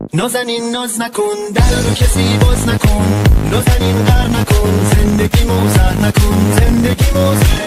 نازنین ناز نکن در رو کسی باز نکن نازنین غر نکن زندگی موزر نکن زندگی موزر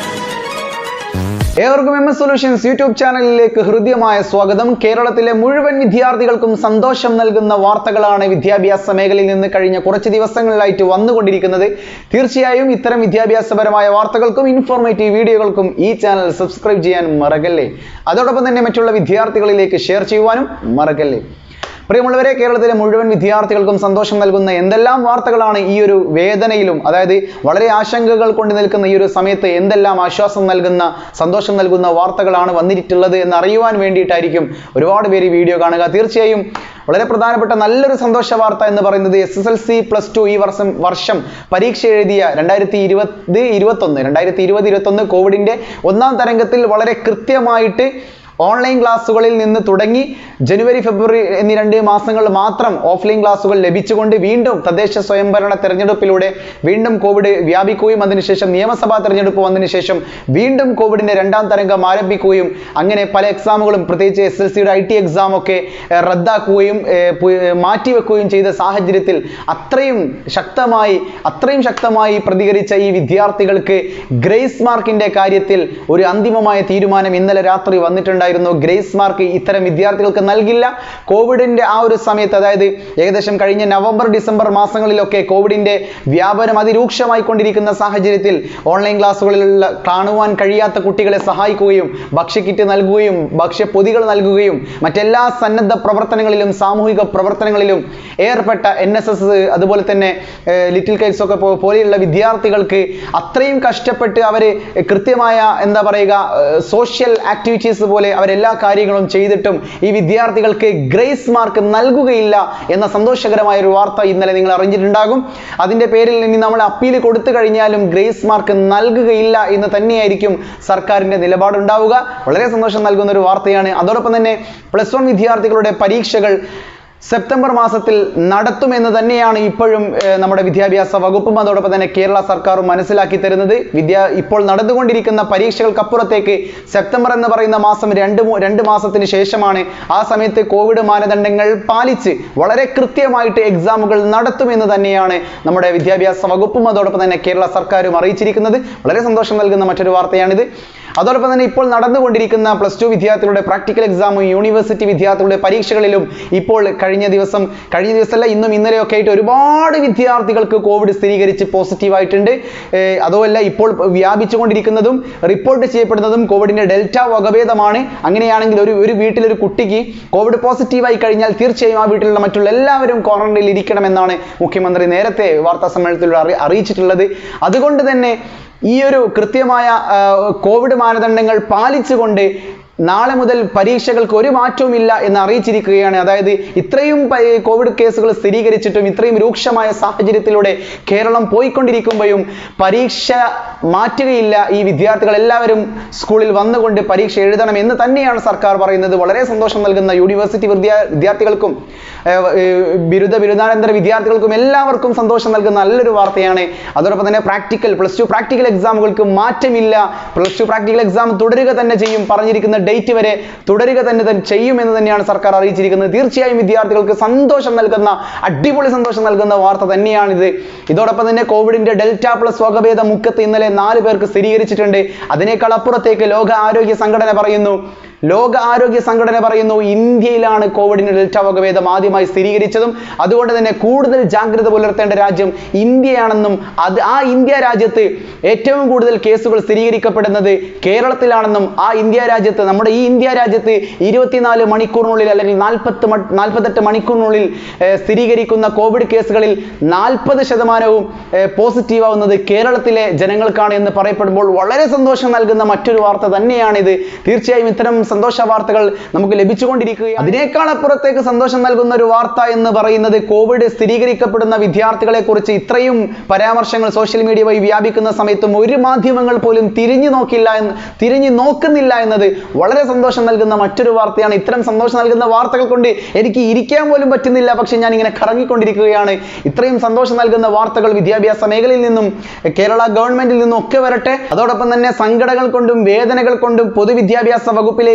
ഏവർക്കും M S solutions YouTube ചാനലിലേക്ക് ഹൃദ്യമായ സ്വാഗതം കേരളത്തിലെ മുഴുവൻ വിദ്യാർത്ഥികൾക്കും സന്തോഷം നൽകുന്ന വാർത്തകളാണ് വിദ്യാഭ്യാസ മേഖലയിൽ നിന്ന് കഴിഞ്ഞ കുറച്ച് ദിവസങ്ങളിലായിട്ട് വന്നുകൊണ്ടിരിക്കുന്നത് തീർച്ചയായും ഇത്തരം വിദ്യാഭ്യാസപരമായ വാർത്തകൾക്കും ഇൻഫോർമേറ്റീവ് വീഡിയോകൾക്കും ഈ ചാനൽ സബ്സ്ക്രൈബ് ചെയ്യാൻ മറക്കല്ലേ അതോടൊപ്പം തന്നെ മറ്റുള്ള വിദ്യാർത്ഥികളിലേക്ക് ഷെയർ ചെയ്യുവാനും മറക്കല്ലേ പ്രിയമുള്ളവരെ കേരളത്തിലെ മുഴുവൻ വിദ്യാർത്ഥികൾക്കും സന്തോഷം നൽകുന്ന എന്തെല്ലാം വാർത്തകളാണ് ഈ ഒരു വേദനയിലും അതായത് വളരെ ആശങ്കകൾ കൊണ്ട് നിൽക്കുന്ന ഈ ഒരു സമയത്ത് എന്തെല്ലാം ആശ്വാസം നൽകുന്ന സന്തോഷം നൽകുന്ന വാർത്തകളാണ് വന്നിട്ടുള്ളത് എന്ന് അറിയുവാൻ വേണ്ടിയിട്ടായിരിക്കും ഒരുപാട് പേര് ഈ വീഡിയോ കാണുക തീർച്ചയായും വളരെ പ്രധാനപ്പെട്ട നല്ലൊരു സന്തോഷ വാർത്ത എന്ന് പറയുന്നത് S S L C plus two ഈ വർഷം വർഷം പരീക്ഷ എഴുതിയ രണ്ടായിരത്തി ഇരുപത് ഇരുപത്തൊന്ന് രണ്ടായിരത്തി ഇരുപത് ഇരുപത്തൊന്ന് കോവിഡിന്റെ ഒന്നാം തരംഗത്തിൽ വളരെ കൃത്യമായിട്ട് ഓൺലൈൻ ക്ലാസ്സുകളിൽ നിന്ന് തുടങ്ങി ജനുവരി ഫെബ്രുവരി എന്നീ രണ്ട് മാസങ്ങൾ മാത്രം ഓഫ്ലൈൻ ക്ലാസ്സുകൾ ലഭിച്ചുകൊണ്ട് വീണ്ടും തദ്ദേശ സ്വയംഭരണ തെരഞ്ഞെടുപ്പിലൂടെ വീണ്ടും കോവിഡ് വ്യാപിക്കുകയും അതിനുശേഷം നിയമസഭാ തെരഞ്ഞെടുപ്പ് വന്നതിന് ശേഷം വീണ്ടും കോവിഡിന്റെ രണ്ടാം തരംഗം ആരംഭിക്കുകയും അങ്ങനെ പല എക്സാമുകളും പ്രത്യേകിച്ച് എസ് എൽ സിയുടെ ഐ ടി എക്സാം ഒക്കെ ഏർ, റദ്ദാക്കുകയും ഏർ, പു- ഏർ, മാറ്റിവെക്കുകയും ചെയ്ത സാഹചര്യത്തിൽ അത്രയും ശക്തമായി അത്രയും ശക്തമായി പ്രതികരിച്ച ഈ വിദ്യാർത്ഥികൾക്ക് ഗ്രേസ് മാർക്കിന്റെ കാര്യത്തിൽ ഒരു അന്തിമമായ തീരുമാനം ഇന്നലെ രാത്രി വന്നിട്ടുണ്ടായിരുന്നു ഗ്രേസ് മാർക്ക് ഇത്തരം വിദ്യാർത്ഥികൾക്ക് നൽകില്ല കോവിഡിന്റെ ആ ഒരു സമയത്ത് അതായത് ഏകദേശം കഴിഞ്ഞ നവംബർ ഡിസംബർ മാസങ്ങളിലൊക്കെ കോവിഡിന്റെ വ്യാപനം അതിരൂക്ഷമായി കൊണ്ടിരിക്കുന്ന സാഹചര്യത്തിൽ ഓൺലൈൻ ക്ലാസ്സുകളിലുള്ള കാണുവാൻ കഴിയാത്ത കുട്ടികളെ സഹായിക്കുകയും ഭക്ഷ്യക്കിറ്റ് നൽകുകയും ഭക്ഷ്യപ്പൊതികൾ നൽകുകയും മറ്റെല്ലാ സന്നദ്ധ പ്രവർത്തനങ്ങളിലും സാമൂഹിക പ്രവർത്തനങ്ങളിലും ഏർപ്പെട്ട എൻ എസ് എസ് അതുപോലെ തന്നെ ഏർ, ലിറ്റിൽ കൈറ്റ്സ് ഒക്കെ പോ- പോലെയുള്ള വിദ്യാർത്ഥികൾക്ക് അത്രയും കഷ്ടപ്പെട്ട് അവർ കൃത്യമായ എന്താ പറയുക സോഷ്യൽ ആക്ടിവിറ്റീസ് പോലെ അവരെല്ലാ കാര്യങ്ങളും ചെയ്തിട്ടും ഈ വിദ്യാർത്ഥികൾക്ക് ഗ്രേസ് മാർക്ക് നൽകുകയില്ല എന്ന സന്തോഷകരമായ ഒരു വാർത്ത ഇന്നലെ നിങ്ങൾ അറിഞ്ഞിട്ടുണ്ടാകും അതിന്റെ പേരിൽ ഇനി നമ്മൾ അപ്പീൽ കൊടുത്തു കഴിഞ്ഞാലും ഗ്രേസ് മാർക്ക് നൽകുകയില്ല എന്ന് തന്നെയായിരിക്കും സർക്കാരിന്റെ നിലപാടുണ്ടാവുക വളരെ സന്തോഷം നൽകുന്ന ഒരു വാർത്തയാണ് അതോടൊപ്പം തന്നെ പ്ലസ് വൺ വിദ്യാർത്ഥികളുടെ പരീക്ഷകൾ സെപ്റ്റംബർ മാസത്തിൽ നടത്തുമെന്ന് തന്നെയാണ് ഇപ്പോഴും ഏർ, നമ്മുടെ വിദ്യാഭ്യാസ വകുപ്പും അതോടൊപ്പം തന്നെ കേരള സർക്കാരും മനസ്സിലാക്കി തരുന്നത് വിദ്യാ ഇപ്പോൾ നടന്നുകൊണ്ടിരിക്കുന്ന പരീക്ഷകൾക്കപ്പുറത്തേക്ക് സെപ്റ്റംബർ എന്ന് പറയുന്ന മാസം രണ്ട് മൂ- രണ്ട് മാസത്തിന് ശേഷമാണ് ആ സമയത്ത് കോവിഡ് മാനദണ്ഡങ്ങൾ പാലിച്ച് വളരെ കൃത്യമായിട്ട് എക്സാമുകൾ നടത്തുമെന്ന് തന്നെയാണ് നമ്മുടെ വിദ്യാഭ്യാസ വകുപ്പും അതോടൊപ്പം തന്നെ കേരള സർക്കാരും അറിയിച്ചിരിക്കുന്നത് വളരെ സന്തോഷം നൽകുന്ന മറ്റൊരു വാർത്തയാണിത് അതോടൊപ്പം തന്നെ ഇപ്പോൾ നടന്നുകൊണ്ടിരിക്കുന്ന പ്ലസ് ടു വിദ്യാർത്ഥികളുടെ പ്രാക്ടിക്കൽ എക്സാമും യൂണിവേഴ്സിറ്റി വിദ്യാർത്ഥികളുടെ പരീക്ഷകളിലും ഇപ്പോൾ കഴിഞ്ഞ ദിവസം കഴിഞ്ഞ ദിവസമല്ല ഇന്നും ഇന്നലെയൊക്കെ ആയിട്ട് ഒരുപാട് വിദ്യാർത്ഥികൾക്ക് കോവിഡ് സ്ഥിരീകരിച്ച് പോസിറ്റീവ് ആയിട്ടുണ്ട് ഏർ അതുമല്ല ഇപ്പോൾ വ്യാപിച്ചുകൊണ്ടിരിക്കുന്നതും റിപ്പോർട്ട് ചെയ്യപ്പെടുന്നതും കോവിഡിന്റെ ഡെൽറ്റ വകഭേദമാണ് അങ്ങനെയാണെങ്കിൽ ഒരു ഒരു വീട്ടിലൊരു കുട്ടിക്ക് കോവിഡ് പോസിറ്റീവ് ആയി കഴിഞ്ഞാൽ തീർച്ചയായും ആ വീട്ടിലുള്ള മറ്റുള്ള എല്ലാവരും ക്വാറന്റൈനിൽ ഇരിക്കണമെന്നാണ് മുഖ്യമന്ത്രി നേരത്തെ വാർത്താ സമ്മേളനത്തിലൂടെ അറി അറിയിച്ചിട്ടുള്ളത് അതുകൊണ്ട് തന്നെ ഈ ഒരു കൃത്യമായ ആ, കോവിഡ് മാനദണ്ഡങ്ങൾ പാലിച്ചുകൊണ്ട് നാളെ മുതൽ പരീക്ഷകൾക്ക് ഒരു മാറ്റവുമില്ല എന്ന് അറിയിച്ചിരിക്കുകയാണ് അതായത് ഇത്രയും പ- കോവിഡ് കേസുകൾ സ്ഥിരീകരിച്ചിട്ടും ഇത്രയും രൂക്ഷമായ സാഹചര്യത്തിലൂടെ കേരളം പോയിക്കൊണ്ടിരിക്കുമ്പോഴും പരീക്ഷ മാറ്റുകയില്ല ഈ വിദ്യാർത്ഥികൾ എല്ലാവരും സ്കൂളിൽ വന്നുകൊണ്ട് പരീക്ഷ എഴുതണം എന്ന് തന്നെയാണ് സർക്കാർ പറയുന്നത് വളരെ സന്തോഷം നൽകുന്ന യൂണിവേഴ്സിറ്റി വിദ്യാ വിദ്യാർത്ഥികൾക്കും ഏർ, ഏർ, ബിരുദ ബിരുദാനന്തര വിദ്യാർത്ഥികൾക്കും എല്ലാവർക്കും സന്തോഷം നൽകുന്ന നല്ലൊരു വാർത്തയാണ് അതോടൊപ്പം തന്നെ പ്രാക്ടിക്കൽ പ്ലസ് ടു പ്രാക്ടിക്കൽ എക്സാമുകൾക്ക് മാറ്റമില്ല പ്ലസ് ടു പ്രാക്ടിക്കൽ എക്സാം തുടരുക തന്നെ ചെയ്യും പറഞ്ഞിരിക്കുന്ന ഡേറ്റ് വരെ തുടരുക തന്നെ തന്നെ ചെയ്യുമെന്ന് തന്നെയാണ് സർക്കാർ അറിയിച്ചിരിക്കുന്നത് തീർച്ചയായും വിദ്യാർത്ഥികൾക്ക് സന്തോഷം നൽകുന്ന അടിപൊളി സന്തോഷം നൽകുന്ന വാർത്ത തന്നെയാണിത് ഇതോടൊപ്പം തന്നെ കോവിഡിന്റെ ഡെൽറ്റ പ്ലസ് വകഭേദ മുഖത്ത് ഇന്നലെ നാല് പേർക്ക് സ്ഥിരീകരിച്ചിട്ടുണ്ട് അതിനേക്കാൾ അപ്പുറത്തേക്ക് ലോക ആരോഗ്യ സംഘടന പറയുന്നു ലോക ആരോഗ്യ സംഘടന പറയുന്നു ഇന്ത്യയിലാണ് കോവിഡിന്റെ ഡെൽറ്റ വകഭേദം ആദ്യമായി സ്ഥിരീകരിച്ചതും അതുകൊണ്ട് തന്നെ കൂടുതൽ ജാഗ്രത പുലർത്തേണ്ട രാജ്യം ഇന്ത്യയാണെന്നും അത് ആ ഇന്ത്യ രാജ്യത്ത് ഏറ്റവും കൂടുതൽ കേസുകൾ സ്ഥിരീകരിക്കപ്പെടുന്നത് കേരളത്തിലാണെന്നും ആ ഇന്ത്യ രാജ്യത്ത് നമ്മുടെ ഈ ഇന്ത്യ രാജ്യത്ത് ഇരുപത്തിനാല് മണിക്കൂറിനുള്ളിൽ അല്ലെങ്കിൽ നാൽപ്പത്ത് നാൽപ്പത്തെട്ട് മണിക്കൂറിനുള്ളിൽ ഏർ, സ്ഥിരീകരിക്കുന്ന കോവിഡ് കേസുകളിൽ നാൽപ്പത് ശതമാനവും പോസിറ്റീവ് ആവുന്നത് കേരളത്തിലെ ജനങ്ങൾക്കാണ് എന്ന് പറയപ്പെടുമ്പോൾ വളരെ സന്തോഷം നൽകുന്ന മറ്റൊരു വാർത്ത തന്നെയാണിത് തീർച്ചയായും ഇത്തരം സന്തോഷ വാർത്തകൾ നമുക്ക് ലഭിച്ചുകൊണ്ടിരിക്കുകയാണ് അതിനേക്കാൾ അപ്പുറത്തേക്ക് സന്തോഷം നൽകുന്ന ഒരു വാർത്ത എന്ന് പറയുന്നത് കോവിഡ് സ്ഥിരീകരിക്കപ്പെടുന്ന വിദ്യാർത്ഥികളെ കുറിച്ച് ഇത്രയും പരാമർശങ്ങൾ സോഷ്യൽ മീഡിയ വഴി വ്യാപിക്കുന്ന സമയത്തും ഒരു മാധ്യമങ്ങൾ പോലും തിരിഞ്ഞു നോക്കില്ല എന്ന് തിരിഞ്ഞു നോക്കുന്നില്ല എന്നത് വളരെ സന്തോഷം നൽകുന്ന മറ്റൊരു വാർത്തയാണ് ഇത്തരം സന്തോഷം നൽകുന്ന വാർത്തകൾ കൊണ്ട് എനിക്ക് ഇരിക്കാൻ പോലും പറ്റുന്നില്ല പക്ഷെ ഞാൻ ഇങ്ങനെ കറങ്ങിക്കൊണ്ടിരിക്കുകയാണ് ഇത്രയും സന്തോഷം നൽകുന്ന വാർത്തകൾ വിദ്യാഭ്യാസ മേഖലയിൽ നിന്നും കേരള ഗവൺമെന്റിൽ നിന്നും ഒക്കെ വരട്ടെ അതോടൊപ്പം തന്നെ സങ്കടങ്ങൾ കൊണ്ടും വേദനകൾ കൊണ്ടും പൊതുവിദ്യാഭ്യാസ വകുപ്പിലെയും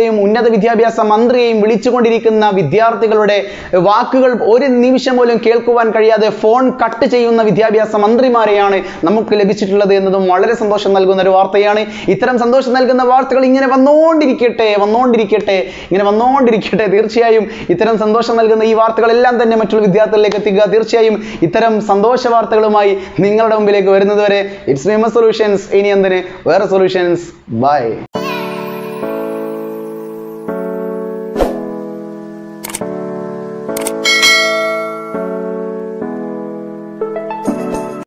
മുഖ്യമന്ത്രിയെയും ഉന്നത വിദ്യാഭ്യാസ മന്ത്രിയെയും വിളിച്ചുകൊണ്ടിരിക്കുന്ന വിദ്യാർത്ഥികളുടെ വാക്കുകൾ ഒരു നിമിഷം പോലും കേൾക്കുവാൻ കഴിയാതെ ഫോൺ കട്ട് ചെയ്യുന്ന വിദ്യാഭ്യാസ മന്ത്രിമാരെയാണ് നമുക്ക് ലഭിച്ചിട്ടുള്ളത് എന്നതും വളരെ സന്തോഷം നൽകുന്ന ഒരു വാർത്തയാണ് ഇത്തരം സന്തോഷം നൽകുന്ന വാർത്തകൾ ഇങ്ങനെ വന്നുകൊണ്ടിരിക്കട്ടെ വന്നുകൊണ്ടിരിക്കട്ടെ ഇങ്ങനെ വന്നുകൊണ്ടിരിക്കട്ടെ തീർച്ചയായും ഇത്തരം സന്തോഷം നൽകുന്ന ഈ വാർത്തകളെല്ലാം തന്നെ മറ്റുള്ള വിദ്യാർത്ഥികളിലേക്ക് എത്തിക്കുക തീർച്ചയായും ഇത്തരം സന്തോഷ വാർത്തകളുമായി നിങ്ങളുടെ മുമ്പിലേക്ക് വരുന്നതുവരെ ഇറ്റ്സ് ഫേമസ് സൊല്യൂഷൻസ് ഇനി എന്തിന് വേറെ സൊല്യൂഷൻസ് ബൈ